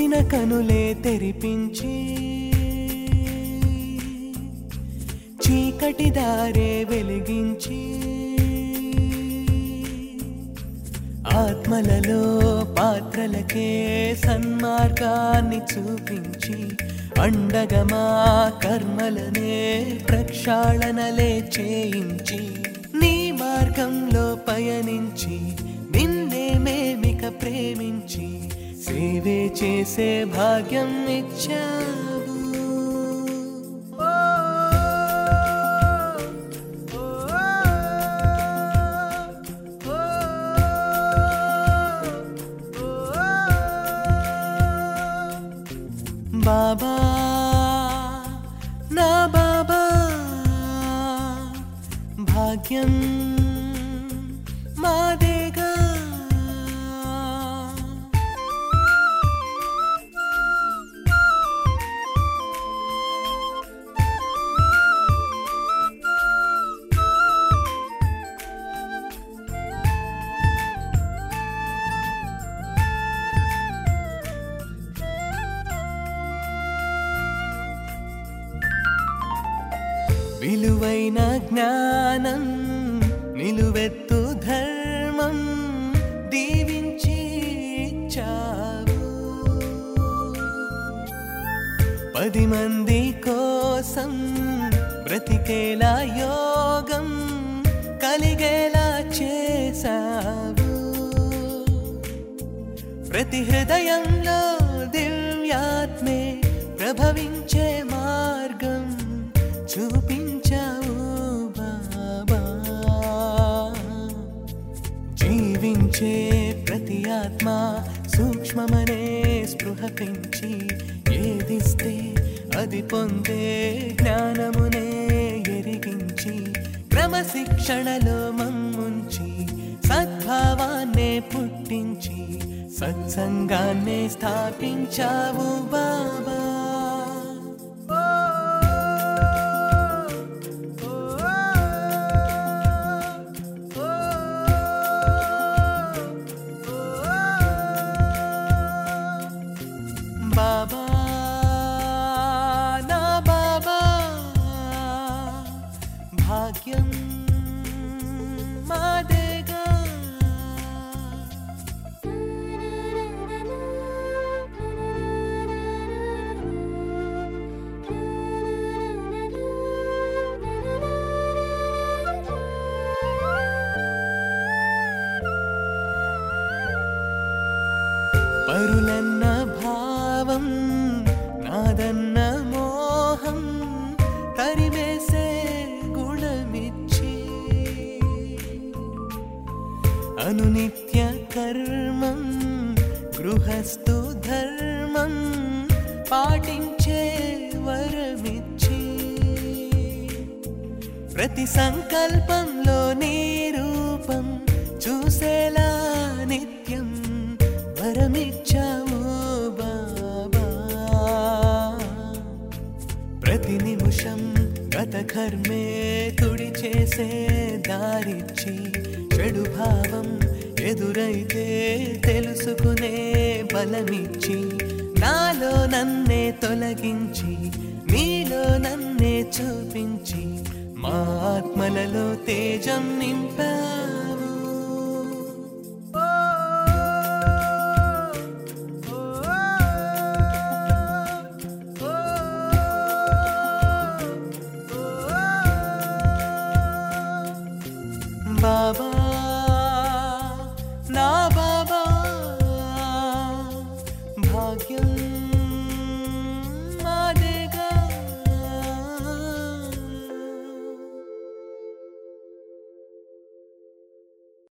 మూసిన కనులే తెరిపించి చీకటి దారే వెలిగించి ఆత్మలలో పాత్రలకే సన్మార్గాన్ని చూపించి అండగమా కర్మలనే ప్రక్షాళనలే చేయించి నీ మార్గంలో పయనించి నిన్నే మేమిక ప్రేమించి సేవే చేసే భాగ్యం ఇచ్చావు ఓ, ఓ, ఓ, బాబా నా బాబా భాగ్యం మాదేగా విలువైన జ్ఞానం నిలువెత్తు ధర్మం దీవించి ఇచ్చావు పది మంది కోసం బ్రతికేలా యోగం కలిగేలా చేశావు ప్రతి హృదయంలో దివ్యాత్మే ప్రభవించే మార్గం చూపించావు బాబా జీవించే ప్రతి ఆత్మ సూక్ష్మమనే స్పృహ పెంచి ఏదిస్తే అది పొందే జ్ఞానమునే ఎరిగించి క్రమశిక్షణలో మమ్ముంచి సద్భావాన్నే పుట్టించి సత్సంగాన్నే స్థాపించావు బాబా ఓ, ఓ, ఓ, బాబా నా బాబా భాగ్యం మాదేగా పరులన్న భావం నాదన్న మోహం తరిమేసే గుణమిచ్చి అనునిత్య కర్మం గృహస్థు ధర్మం పాటించే వరమిచ్చి ప్రతి సంకల్పంలో నీ రూపం చూసేలా నిత్యం వరమిచ్చావు బాబా ప్రతి నిమిషం గత కర్మే తుడి చేసే దారిచ్చి చెడు భావం ఎదురైతే తెలుసుకునే బలమిచ్చి నాలో నన్నే తొలగించి నీలో నన్నే చూపించి మా ఆత్మలలో తేజం నింపావు ఓ, ఓ, ఓ, బాబా నా బాబా భాగ్యం